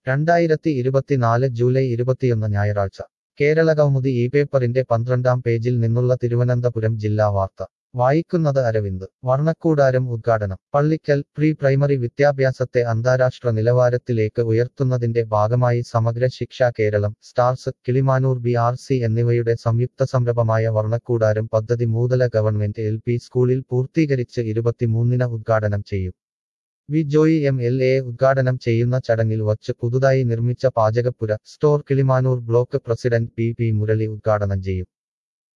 രണ്ടായിരത്തി ഇരുപത്തിനാല് ജൂലൈ ഇരുപത്തിയൊന്ന് ഞായറാഴ്ച കേരള കൗമുദി ഈ പേപ്പറിന്റെ പന്ത്രണ്ടാം പേജിൽ നിന്നുള്ള തിരുവനന്തപുരം ജില്ലാ വാർത്ത വായിക്കുന്നത് അരവിന്ദ് വർണ്ണക്കൂടാരം ഉദ്ഘാടനം പള്ളിക്കൽ പ്രീ പ്രൈമറി വിദ്യാഭ്യാസത്തെ അന്താരാഷ്ട്ര നിലവാരത്തിലേക്ക് ഉയർത്തുന്നതിന്റെ ഭാഗമായി സമഗ്ര ശിക്ഷ Keralam stars Kilimanoor B R C എന്നിവയുടെ സംയുക്ത സംരംഭമായ വർണ്ണക്കൂടാരം പദ്ധതി മൂതല ഗവൺമെന്റ് എൽ പി സ്കൂളിൽ പൂർത്തീകരിച്ച് ഇരുപത്തിമൂന്നിന് ഉദ്ഘാടനം ചെയ്യും V Joy M L A ഉദ്ഘാടനം ചെയ്യുന്ന ചടങ്ങിൽ വച്ച് പുതുതായി നിർമ്മിച്ച പാചകപ്പുര store Kilimanoor block president P P Murali ഉദ്ഘാടനം ചെയ്യും